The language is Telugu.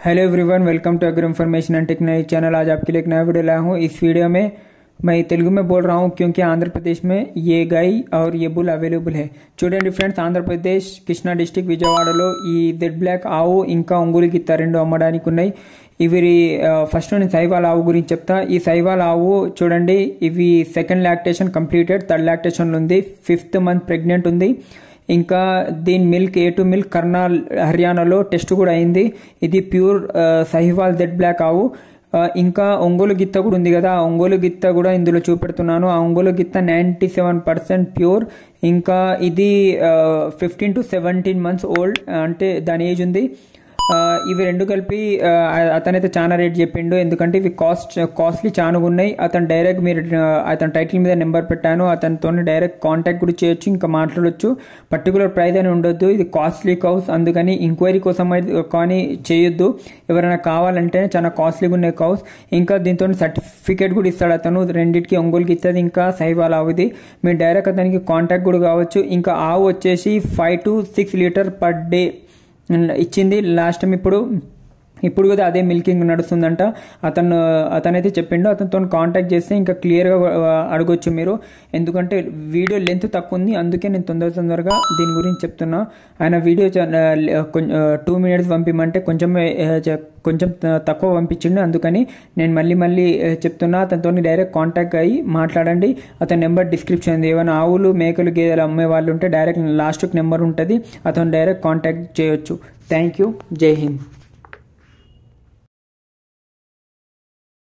hello everyone welcome to Agra information and technology channel आज आपके लिए एक नया वीडियो लाया हूँ इस वीडियो में मैं तेलुगु में बोल रहा हूँ क्योंकि आंध्र प्रदेश में ये गाय और ये बुल అవైలబుల్ है చూడండి ఫ్రెండ్స్ ఆంధ్రప్రదేశ్ కృష్ణా డిస్టిక్ విజయవాడలో ఈ జెడ్ బ్లాక్ ఆవు ఇంకా ఒంగోలు గిత్త రెండు అమ్మడానికి ఉన్నాయి ఇవి ఫస్ట్ నేను సైవాల్ ఆవు గురించి చెప్తా ఈ సైవాల్ ఆవు చూడండి ఇవి second lactation completed third lactation ఉంది ఫిఫ్త్ మంత్ ప్రెగ్నెంట్ ఉంది ఇంకా దీని milk A two milk Karnal హర్యానాలో టెస్ట్ కూడా అయింది ఇది ప్యూర్ సహివాల్ జెడ్ బ్లాక్ ఆవు ఆ, ఇంకా ఒంగోలు గిత్త కూడా ఉంది కదా ఆ ఒంగోలు గిత్త కూడా ఇందులో చూపెడుతున్నాను ఆ ఒంగోలు గిత్త నైంటీ సెవెన్ పర్సెంట్ ప్యూర్ ఇంకా ఇది fifteen to seventeen months old అంటే దాని ఏజ్ ఉంది ఆ, ఇవి రెండు కలిపి ఆ, అతనైతే చాలా రేట్ చెప్పిండు ఎందుకంటే ఇవి కాస్ట్ కాస్ట్లీ చాలా ఉన్నాయి అతను డైరెక్ట్ మీరు ఆ, అతని టైటిల్ మీద నెంబర్ పెట్టాను అతనితో డైరెక్ట్ కాంటాక్ట్ కూడా చేయొచ్చు ఇంకా మాట్లాడొచ్చు పర్టికులర్ ప్రైస్ అని ఉండొద్దు ఇది కాస్ట్లీ కౌస్ అందుకని ఎంక్వైరీ కోసం అయితే కానీ చేయొద్దు ఎవరైనా కావాలంటే చాలా కాస్ట్లీగా ఉన్నాయి కౌస్ ఇంకా దీంతో సర్టిఫికేట్ కూడా ఇస్తాడు అతను రెండింటికి ఒంగోలుకి ఇస్తుంది ఇంకా సైవాల్ ఆవుది మీరు డైరెక్ట్ అతనికి కాంటాక్ట్ కూడా కావచ్చు ఇంకా ఆవు వచ్చేసి five to six litre per day ఇచ్చింది లాస్ట్ టైం ఇప్పుడు ఇప్పుడు కూడా అదే మిల్కింగ్ నడుస్తుందంట అతను అతనైతే చెప్పిండు అతనితో కాంటాక్ట్ చేస్తే ఇంకా క్లియర్గా అడగొచ్చు మీరు ఎందుకంటే వీడియో లెంత్ తక్కువ ఉంది అందుకే నేను తొందర తొందరగా దీని గురించి చెప్తున్నా ఆయన వీడియో టూ మినిట్స్ పంపిమంటే కొంచెం కొంచెం తక్కువ పంపించిండు అందుకని నేను మళ్ళీ మళ్ళీ చెప్తున్నా అతనితో డైరెక్ట్ కాంటాక్ట్ అయ్యి మాట్లాడండి అతని నెంబర్ డిస్క్రిప్షన్ ఉంది ఏమైనా ఆవులు మేకలు గేదెలు అమ్మే వాళ్ళు ఉంటే డైరెక్ట్ లాస్ట్కి నెంబర్ ఉంటుంది అతను డైరెక్ట్ కాంటాక్ట్ చేయొచ్చు థ్యాంక్ యూ జై హింద్